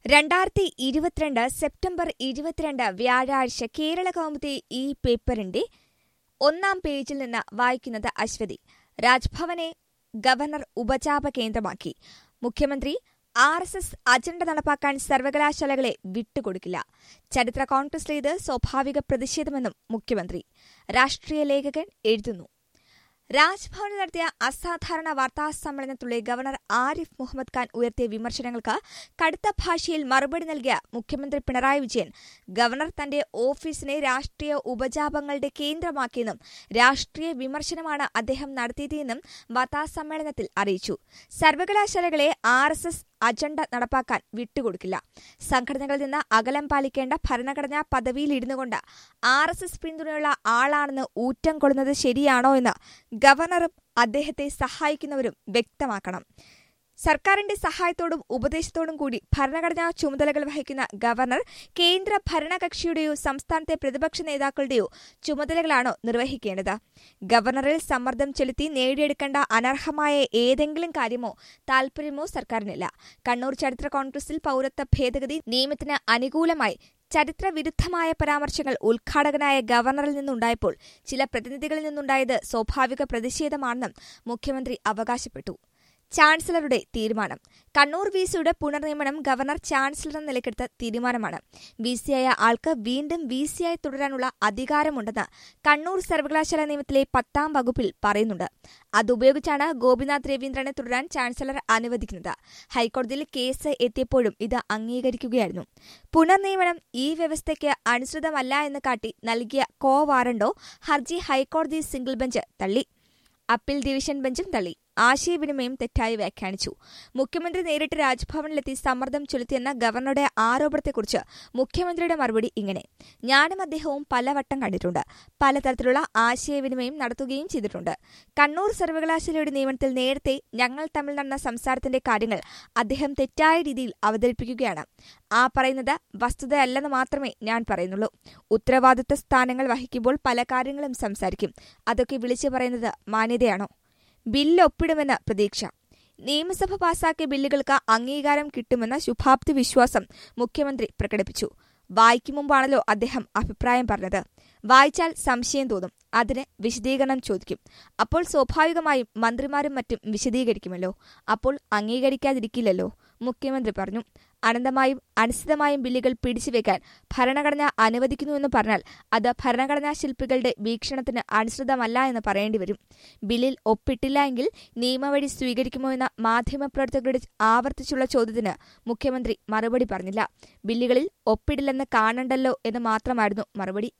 രണ്ടായിരത്തി ഇരുപത്തിരണ്ട് സെപ്റ്റംബർ ഇരുപത്തിരണ്ട് വ്യാഴാഴ്ച കേരള കൗമുദി ഈ പേപ്പറിന്റെ ഒന്നാം പേജിൽ നിന്ന് വായിക്കുന്നത് അശ്വതി രാജ്ഭവനെ ഗവർണർ ഉപചാപ കേന്ദ്രമാക്കി മുഖ്യമന്ത്രി ആർ എസ് എസ് അജണ്ട നടപ്പാക്കാൻ സർവകലാശാലകളെ വിട്ടുകൊടുക്കില്ല ചരിത്ര കോൺഗ്രസിലേത് സ്വാഭാവിക പ്രതിഷേധമെന്നും മുഖ്യമന്ത്രി രാഷ്ട്രീയ ലേഖകൻ എഴുതുന്നു രാജ്ഭവനിൽ നടത്തിയ അസാധാരണ വാർത്താ സമ്മേളനത്തിലൂടെ ഗവർണർ ആരിഫ് മുഹമ്മദ് ഖാൻ ഉയർത്തിയ വിമർശനങ്ങൾക്ക് കടുത്ത ഭാഷയിൽ മറുപടി നൽകിയ മുഖ്യമന്ത്രി പിണറായി വിജയൻ ഗവർണർ തന്റെ ഓഫീസിനെ രാഷ്ട്രീയ ഉപജാപങ്ങളുടെ കേന്ദ്രമാക്കിയെന്നും രാഷ്ട്രീയ വിമർശനമാണ് അദ്ദേഹം നടത്തിയതെന്നും വാർത്താസമ്മേളനത്തിൽ അറിയിച്ചു സർവകലാശാലകളെ ആർ എസ് എസ് അജണ്ട നടപ്പാക്കാൻ വിട്ടുകൊടുക്കില്ല സംഘടനകളിൽ നിന്ന് അകലം പാലിക്കേണ്ട ഭരണഘടനാ പദവിയിലിരുന്നുകൊണ്ട് ആർ എസ് എസ് പിന്തുണയുള്ള ആളാണെന്ന് ഊറ്റം കൊള്ളുന്നത് ശരിയാണോ എന്ന് ഗവർണറും അദ്ദേഹത്തെ സഹായിക്കുന്നവരും വ്യക്തമാക്കണം സർക്കാരിന്റെ സഹായത്തോടും ഉപദേശത്തോടും കൂടി ഭരണഘടനാ ചുമതലകൾ വഹിക്കുന്ന ഗവർണർ കേന്ദ്ര ഭരണകക്ഷിയുടെയോ സംസ്ഥാനത്തെ പ്രതിപക്ഷ നേതാക്കളുടെയോ ചുമതലകളാണോ നിർവഹിക്കേണ്ടത് ഗവർണറിൽ സമ്മർദ്ദം ചെലുത്തി നേടിയെടുക്കേണ്ട അനർഹമായ ഏതെങ്കിലും കാര്യമോ താൽപര്യമോ സർക്കാരിനില്ല കണ്ണൂർ ചരിത്ര കോൺഗ്രസിൽ പൌരത്വ ഭേദഗതി നിയമത്തിന് അനുകൂലമായി ചരിത്രവിരുദ്ധമായ പരാമർശങ്ങൾ ഉദ്ഘാടകനായ ഗവർണറിൽ നിന്നുണ്ടായപ്പോൾ ചില പ്രതിനിധികളിൽ നിന്നുണ്ടായത് സ്വാഭാവിക പ്രതിഷേധമാണെന്നും മുഖ്യമന്ത്രി അവകാശപ്പെട്ടു ചാൻസലറുടെ തീരുമാനം കണ്ണൂർ വിസിയുടെ പുനർനിയമനം ഗവർണർ ചാൻസലർ എന്ന നിലയ്ക്കെടുത്ത തീരുമാനമാണ് വിസിയായ ആൾക്ക് വീണ്ടും വിസിയായി തുടരാനുള്ള അധികാരമുണ്ടെന്ന് കണ്ണൂർ സർവകലാശാല നിയമത്തിലെ പത്താം വകുപ്പിൽ പറയുന്നുണ്ട് അതുപയോഗിച്ചാണ് ഗോപിനാഥ് രവീന്ദ്രനെ തുടരാൻ ചാൻസലർ അനുവദിക്കുന്നത് ഹൈക്കോടതിയിൽ കേസ് എത്തിയപ്പോഴും ഇത് അംഗീകരിക്കുകയായിരുന്നു പുനർനിയമനം ഈ വ്യവസ്ഥയ്ക്ക് അനുസൃതമല്ല എന്ന് കാട്ടി നൽകിയ കോ വാറണ്ടോ ഹർജി ഹൈക്കോടതി സിംഗിൾ ബെഞ്ച് തള്ളി അപ്പീൽ ഡിവിഷൻ ബെഞ്ചും തള്ളി ആശയവിനിമയം തെറ്റായി വ്യാഖ്യാനിച്ചു മുഖ്യമന്ത്രി നേരിട്ട് രാജ്ഭവനിലെത്തി സമ്മർദ്ദം ചെലുത്തിയെന്ന ഗവർണറുടെ ആരോപണത്തെക്കുറിച്ച് മുഖ്യമന്ത്രിയുടെ മറുപടി ഇങ്ങനെ ഞാനും അദ്ദേഹവും പലവട്ടം കണ്ടിട്ടുണ്ട് പലതരത്തിലുള്ള ആശയവിനിമയം നടത്തുകയും ചെയ്തിട്ടുണ്ട് കണ്ണൂർ സർവകലാശാലയുടെ നിയമനത്തിൽ നേരത്തെ ഞങ്ങൾ തമ്മിൽ നടന്ന സംസാരത്തിന്റെ കാര്യങ്ങൾ അദ്ദേഹം തെറ്റായ രീതിയിൽ അവതരിപ്പിക്കുകയാണ് ആ പറയുന്നത് വസ്തുതയല്ലെന്ന് മാത്രമേ ഞാൻ പറയുന്നുള്ളൂ ഉത്തരവാദിത്വ സ്ഥാനങ്ങൾ വഹിക്കുമ്പോൾ പല കാര്യങ്ങളും സംസാരിക്കും അതൊക്കെ വിളിച്ചു പറയുന്നത് മാന്യതയാണോ ബില്ല് ഒപ്പിടുമെന്ന പ്രതീക്ഷ നിയമസഭ പാസാക്കിയ ബില്ലുകൾക്ക് അംഗീകാരം കിട്ടുമെന്ന ശുഭാപ്തി വിശ്വാസം മുഖ്യമന്ത്രി പ്രകടിപ്പിച്ചു വായിക്കും മുമ്പാണല്ലോ അദ്ദേഹം അഭിപ്രായം പറഞ്ഞത് വായിച്ചാൽ സംശയം തോന്നും അതിന് വിശദീകരണം ചോദിക്കും അപ്പോൾ സ്വാഭാവികമായും മന്ത്രിമാരും മറ്റും വിശദീകരിക്കുമല്ലോ അപ്പോൾ അംഗീകരിക്കാതിരിക്കില്ലല്ലോ മുഖ്യമന്ത്രി പറഞ്ഞു അനന്തമായും അനിശ്ചിതമായും ബില്ലുകൾ പിടിച്ചുവെക്കാൻ ഭരണഘടന അനുവദിക്കുന്നുവെന്ന് പറഞ്ഞാൽ അത് ഭരണഘടനാ ശില്പികളുടെ വീക്ഷണത്തിന് അനുസൃതമല്ല എന്ന് പറയേണ്ടി വരും ബില്ലിൽ ഒപ്പിട്ടില്ല എങ്കിൽ നിയമവഴി സ്വീകരിക്കുമോ എന്ന മാധ്യമപ്രവർത്തകരുടെ ആവർത്തിച്ചുള്ള ചോദ്യത്തിന് മുഖ്യമന്ത്രി മറുപടി പറഞ്ഞില്ല ബില്ലുകളിൽ ഒപ്പിടില്ലെന്ന് കാണണ്ടല്ലോ എന്ന് മാത്രമായിരുന്നു മറുപടി